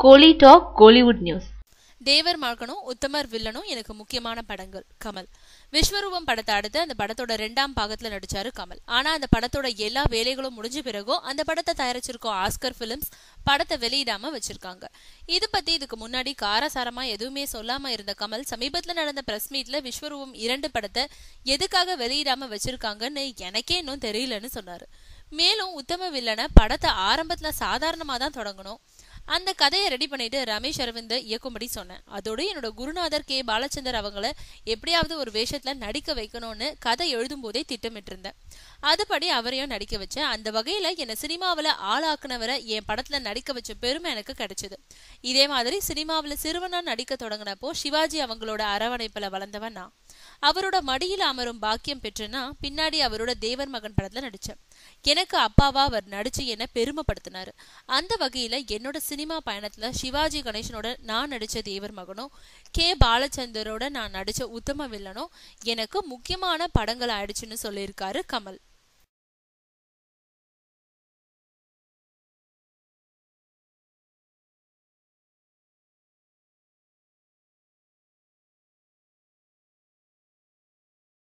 கோலி talk Kollywood news தேவர் மகனும் உத்தமர் வில்லனும் எனக்கு முக்கியமான படங்கள் கமல் விஸ்வரூபம் படத்தை அடுத்து அந்த படத்தோட ரெண்டாம் பாகத்துல நடிச்சாரு கமல் ஆனா அந்த படத்தோட எல்லா வேலைகளும் முடிஞ்ச பிறகும் அந்த படத்தை தயாரிச்சிருக்கோம் ஆஸ்கர் பிலிம்ஸ் படத்தை வெளியிடாம வச்சிருக்காங்க இது பத்தி இதுக்கு முன்னாடி காரசாரமா எதுவுமே சொல்லாம இருந்த கமல் சமீபத்துல நடந்த பிரஸ் மீட்ல விஸ்வரூபம் இரண்டு படத்தை எதுக்காக வெளியிடாம வச்சிருக்காங்கன்னு எனக்கே இன்னும் தெரியலன்னு சொன்னாரு மேலும் உத்தம வில்லனை படத்தை ஆரம்பத்துல சாதாரணமா தான் தொடங்கணும் அந்த கதையை ரெடி பண்ணிட்டு ரமேஷ் அரவிந்த் இயக்கும்படி சொன்னேன் அதோட என்னோட குருநாதர் கே பாலச்சந்தர் அவங்கள எப்படியாவது ஒரு வேஷத்துல நடிக்க வைக்கணும்னு கதை எழுதும் போதே திட்டமிட்டிருந்தேன் அதுபடி அவரையும் நடிக்க வச்சேன் அந்த வகையில என்ன சினிமாவில் ஆளாக்குனவரை என் படத்துல நடிக்க வச்ச பெருமை எனக்கு கிடைச்சது இதே மாதிரி சினிமாவில் சிறுவனா நடிக்க தொடங்கினப்போ சிவாஜி அவங்களோட அரவணைப்புல வளர்ந்தவன் நான் அவரோட மடியில் அமரும் பாக்கியம் பெற்றுனா பின்னாடி அவரோட தேவர் மகன் படத்துல நடிச்சேன் எனக்கு அப்பாவா அவர் நடிச்சு என்ன பெருமைப்படுத்தினாரு அந்த வகையில என்னோட சினிமா பயணத்துல சிவாஜி கணேசனோட நான் நடிச்ச தேவர் மகனும் கே பாலச்சந்தரோட நான் நடிச்ச உத்தம வில்லனும் எனக்கு முக்கியமான படங்கள் ஆயிடுச்சுன்னு சொல்லியிருக்காரு கமல்